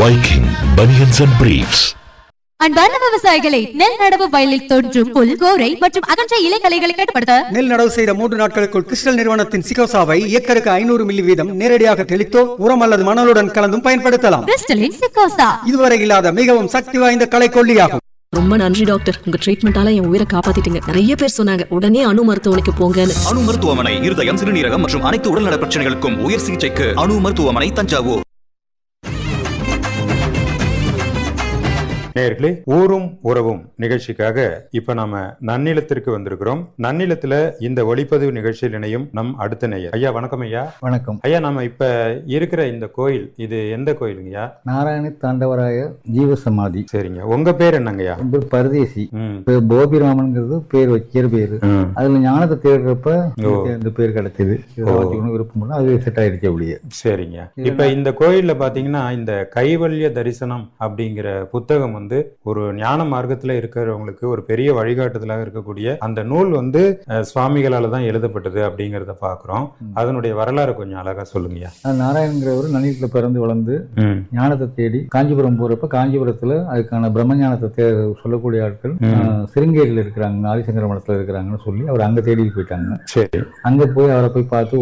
Viking Bunions and Briefs. அன்பார்ந்த விவசாயிகளை நெல் நடவு வயலில் தோன்றும் புல் கோரை மற்றும் அகன்ற இலைகளைகளை கட்டுப்படுத்த நெல் நடவு செய்த மூன்று நாட்களுக்குள் கிறிஸ்டல் நிறுவனத்தின் சிகோசாவை ஏக்கருக்கு ஐநூறு மில்லி வீதம் நேரடியாக தெளித்தோ உரம் அல்லது மணலுடன் கலந்தும் பயன்படுத்தலாம் கிறிஸ்டலின் சிக்கோசா இதுவரை இல்லாத மிகவும் சக்தி வாய்ந்த களைக்கொல்லியாகும் ரொம்ப நன்றி டாக்டர் உங்க ட்ரீட்மெண்டால என் உயிரை காப்பாத்திட்டீங்க நிறைய பேர் சொன்னாங்க உடனே அணு மருத்துவமனைக்கு போங்கன்னு அணு மருத்துவமனை இருதயம் சிறுநீரகம் மற்றும் அனைத்து உடல்நல பிரச்சனைகளுக்கும் உயர் சிகிச்சைக்கு அணு மருத்துவமனை தஞ்சாவூர் நேர்களே ஊரும் உறவும் நிகழ்ச்சிக்காக இப்ப நாம நன்னிலத்திற்கு வந்திருக்கிறோம் நன்னிலத்துல இந்த ஒளிப்பதிவு நிகழ்ச்சியில் இணையும் நம் அடுத்த நேயர் ஐயா வணக்கம் ஐயா வணக்கம் ஐயா நாம இப்ப இருக்கிற இந்த கோயில் இது எந்த கோயிலுங்கய்யா நாராயண தாண்டவராய ஜீவ சமாதி சரிங்க உங்க பேர் என்னங்கய்யா என் பேர் பரதேசி ம் பேர் போபிராமன்ங்கிறது பேர் வைக்கிற பேரு ம். அதுல ஞானத்தை தேடுறப்ப ஓ. எனக்கு இந்த பேர் கிடைச்சது இதை ஓ. வச்சுக்கணும் விருப்பம் பண்ணா அது செட் ஆயிடுச்சு அப்படியே சரிங்க இப்ப இந்த கோயில்ல பாத்தீங்கன்னா இந்த கைவல்ய தரிசனம் அப்படிங்கிற புத்தகம் வந்து ஒரு ஞான மார்க்கத்துல இருக்கிறவங்களுக்கு ஒரு பெரிய வழிகாட்டுதலாக இருக்கக்கூடிய அந்த நூல் வந்து அஹ், சுவாமிகளால தான் எழுதப்பட்டது அப்படிங்கறத பாக்குறோம் அதனுடைய வரலாறு கொஞ்சம் அழகா சொல்லுங்கய்யா அது நாராயணங்கிறவர் நனியத்துல பிறந்து வளர்ந்து ம் ஞானத்தை தேடி காஞ்சிபுரம் போறப்ப காஞ்சிபுரத்துல அதுக்கான பிரம்ம ஞானத்தை தே சொல்லக்கூடிய ஆட்கள் ம். ஆஹ், சிருங்கேரியில இருக்கிறாங்க ஆதிசங்கர மடத்துல இருக்கிறாங்கன்னு சொல்லி அவர் அங்க தேடி போயிட்டாங்க சரி அங்க போய் அவரை போய் பார்த்து